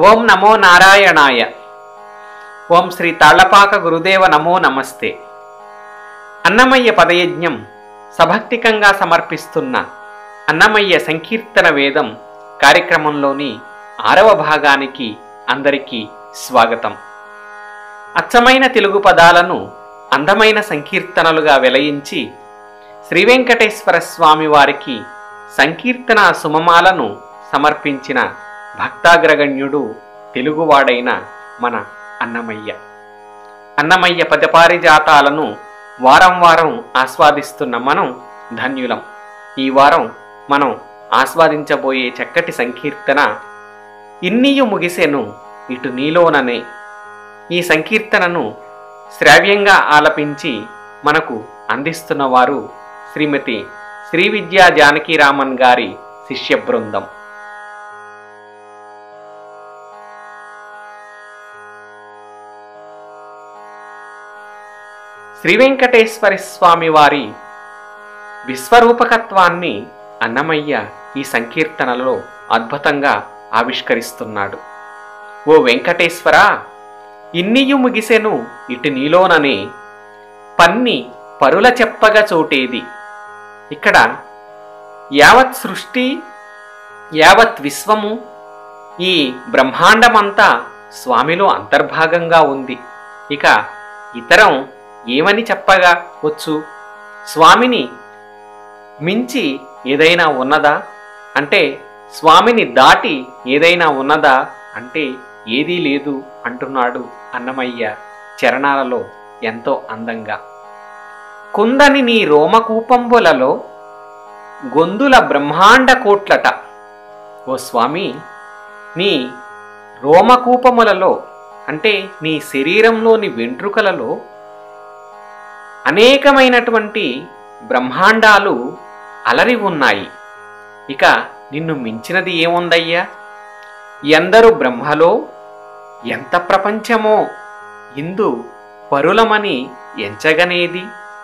ఓం నమో నారాయణాయ ఓం శ్రీ తాళ్లపాక గురుదేవ నమో నమస్తే అన్నమయ్య పదయజ్ఞం సభక్తికంగా సమర్పిస్తున్న అన్నమయ్య సంకీర్తన వేదం కార్యక్రమంలోని ఆరవ భాగానికి అందరికీ స్వాగతం అచ్చమైన తెలుగు పదాలను అందమైన సంకీర్తనలుగా వెలయించి శ్రీ వెంకటేశ్వర స్వామి వారికి సంకీర్తన సుమమాలను సమర్పించిన భక్తాగ్రగణ్యుడు తెలుగువాడైన మన అన్నమయ్య అన్నమయ్య పదపారిజాతాలను వారం వారం ఆస్వాదిస్తున్న మనం ధన్యులం ఈ వారం మనం ఆస్వాదించబోయే చక్కటి సంకీర్తన ఇన్నియు ముగిసెను ఇటు నీలోననే ఈ సంకీర్తనను శ్రావ్యంగా ఆలపించి మనకు అందిస్తున్న వారు శ్రీమతి శ్రీ విద్యా జానకీరామన్ గారి శిష్య బృందం శ్రీ వెంకటేశ్వర స్వామి వారి విశ్వరూపకత్వాన్ని అన్నమయ్య ఈ సంకీర్తనలో అద్భుతంగా ఆవిష్కరిస్తున్నాడు ఓ వెంకటేశ్వర ఇన్నియు ముగిసెను ఇటు నీలోననే పన్ని పరుల చెప్పగా చోటేది ఇక్కడ యావత్ సృష్టి యావత్ విశ్వము ఈ బ్రహ్మాండమంతా స్వామిలో అంతర్భాగంగా ఉంది ఇక ఇతరం ఏమని చెప్పగా వచ్చు స్వామిని మించి ఏదైనా ఉన్నదా అంటే స్వామిని దాటి ఏదైనా ఉన్నదా అంటే ఏదీ లేదు అంటున్నాడు అన్నమయ్య చరణాలలో ఎంతో అందంగా కుందని నీ రోమకూపంబులలో గొందుల బ్రహ్మాండ కోట్లట ఓ స్వామి నీ రోమకూపములలో అంటే నీ శరీరంలోని వెంట్రుకలలో అనేకమైనటువంటి బ్రహ్మాండాలు అలరి ఉన్నాయి ఇక నిన్ను మించినది ఏముందయ్యా ఎందరు బ్రహ్మలో ఎంత ప్రపంచమో ఇందు పరులమని ఎంచగనేది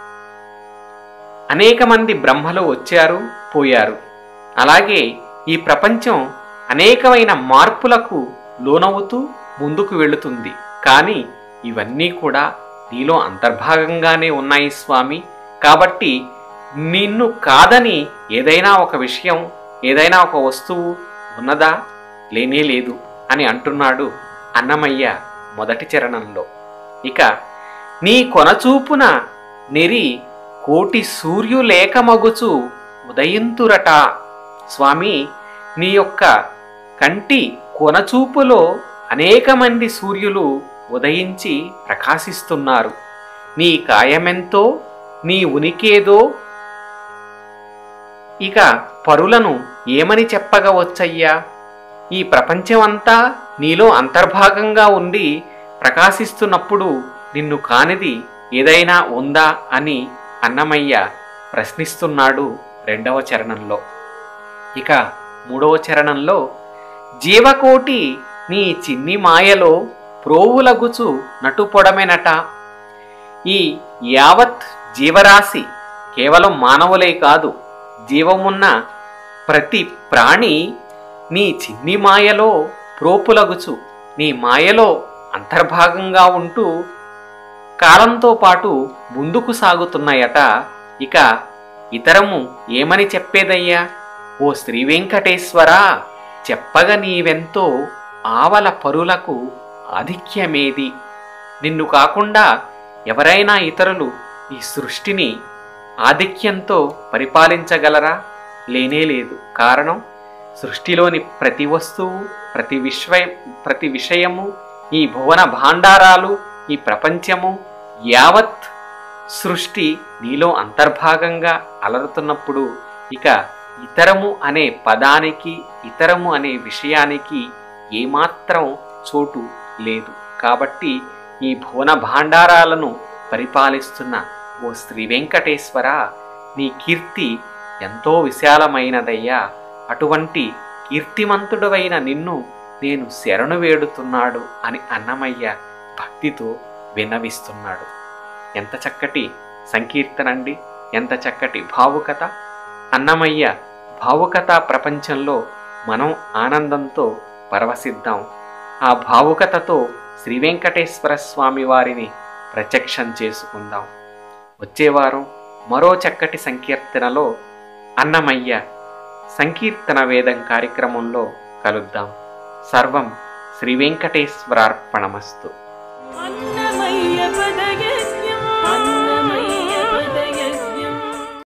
అనేక మంది బ్రహ్మలు వచ్చారు పోయారు అలాగే ఈ ప్రపంచం అనేకమైన మార్పులకు లోనవుతూ ముందుకు వెళుతుంది కానీ ఇవన్నీ కూడా నీలో అంతర్భాగంగానే ఉన్నాయి స్వామి కాబట్టి నిన్ను కాదని ఏదైనా ఒక విషయం ఏదైనా ఒక వస్తువు ఉన్నదా లేనే లేదు అని అంటున్నాడు అన్నమయ్య మొదటి చరణంలో ఇక నీ కొనచూపున నెరి కోటి సూర్యులేక మగుచు ఉదయింతురట స్వామి నీ యొక్క కంటి కొనచూపులో అనేక మంది సూర్యులు ఉదయించి ప్రకాశిస్తున్నారు నీ కాయమెంతో నీ ఉనికేదో ఇక పరులను ఏమని చెప్పగవచ్చయ్యా ఈ ప్రపంచమంతా నీలో అంతర్భాగంగా ఉండి ప్రకాశిస్తున్నప్పుడు నిన్ను కానిది ఏదైనా ఉందా అని అన్నమయ్య ప్రశ్నిస్తున్నాడు రెండవ చరణంలో ఇక మూడవ చరణంలో జీవకోటి నీ చిన్ని మాయలో ప్రోవులగుచు నటుపొడమెనట ఈ యావత్ జీవరాశి కేవలం మానవులే కాదు జీవమున్న ప్రతి ప్రాణి నీ చిన్ని మాయలో ప్రోపులగుచు నీ మాయలో అంతర్భాగంగా ఉంటూ కాలంతో పాటు ముందుకు సాగుతున్నాయట ఇక ఇతరము ఏమని చెప్పేదయ్యా ఓ శ్రీ వెంకటేశ్వరా చెప్పగ నీవెంతో ఆవల పరులకు ఆధిక్యమేది నిన్ను కాకుండా ఎవరైనా ఇతరులు ఈ సృష్టిని ఆధిక్యంతో పరిపాలించగలరా లేనే లేదు కారణం సృష్టిలోని ప్రతి వస్తువు ప్రతి విశ్వ ప్రతి విషయము ఈ భువన భాండారాలు ఈ ప్రపంచము యావత్ సృష్టి నీలో అంతర్భాగంగా అలరుతున్నప్పుడు ఇక ఇతరము అనే పదానికి ఇతరము అనే విషయానికి ఏమాత్రం చోటు లేదు కాబట్టి ఈ భువన భాండారాలను పరిపాలిస్తున్న ఓ శ్రీ వెంకటేశ్వర నీ కీర్తి ఎంతో విశాలమైనదయ్యా అటువంటి కీర్తిమంతుడవైన నిన్ను నేను శరణు వేడుతున్నాడు అని అన్నమయ్య భక్తితో విన్నవిస్తున్నాడు ఎంత చక్కటి సంకీర్తన అండి ఎంత చక్కటి భావుకత అన్నమయ్య భావుకథా ప్రపంచంలో మనం ఆనందంతో పరవశిద్దాం ఆ భావుకతతో శ్రీ వెంకటేశ్వర స్వామి వారిని ప్రత్యక్షం చేసుకుందాం వచ్చేవారం మరో చక్కటి సంకీర్తనలో అన్నమయ్య సంకీర్తన వేదం కార్యక్రమంలో కలుద్దాం సర్వం శ్రీ వెంకటేశ్వరార్పణమస్తు అన్న